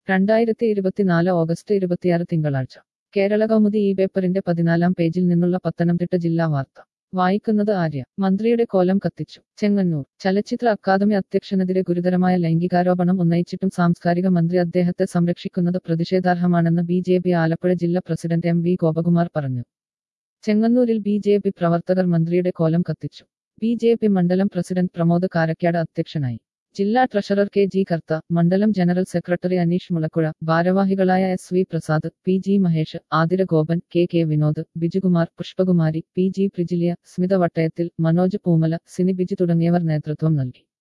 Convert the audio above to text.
രണ്ടായിരത്തി ഇരുപത്തിനാല് ഓഗസ്റ്റ് ഇരുപത്തിയാറ് തിങ്കളാഴ്ച കേരള കൗമുദി ഈ പേപ്പറിന്റെ പതിനാലാം പേജിൽ നിന്നുള്ള പത്തനംതിട്ട ജില്ലാ വാർത്ത വായിക്കുന്നത് ആര്യ മന്ത്രിയുടെ കോലം കത്തിച്ചു ചെങ്ങന്നൂർ ചലച്ചിത്ര അക്കാദമി അധ്യക്ഷനെതിരെ ഗുരുതരമായ ലൈംഗികാരോപണം ഉന്നയിച്ചിട്ടും സാംസ്കാരിക മന്ത്രി അദ്ദേഹത്തെ സംരക്ഷിക്കുന്നത് പ്രതിഷേധാർഹമാണെന്ന് ബി ജെ പി ആലപ്പുഴ ജില്ലാ പ്രസിഡന്റ് എം വി ഗോപകുമാർ പറഞ്ഞു ചെങ്ങന്നൂരിൽ ബി ജെ പി പ്രവർത്തകർ മന്ത്രിയുടെ കോലം കത്തിച്ചു ബി ജെ പി മണ്ഡലം പ്രസിഡന്റ് പ്രമോദ് കാരക്കാട് അധ്യക്ഷനായി ജില്ലാ ട്രഷറർ കെ ജി കർത്ത മണ്ഡലം ജനറൽ സെക്രട്ടറി അനീഷ് മുളക്കുഴ ഭാരവാഹികളായ S V Prasad P G Mahesh Athira Gopan K K Vinod Bijukumar Pushpakumari P G Prijilia Smitha Vattayathil Manoj Poomala Sini Biju തുടങ്ങിയവർ നേതൃത്വം നൽകി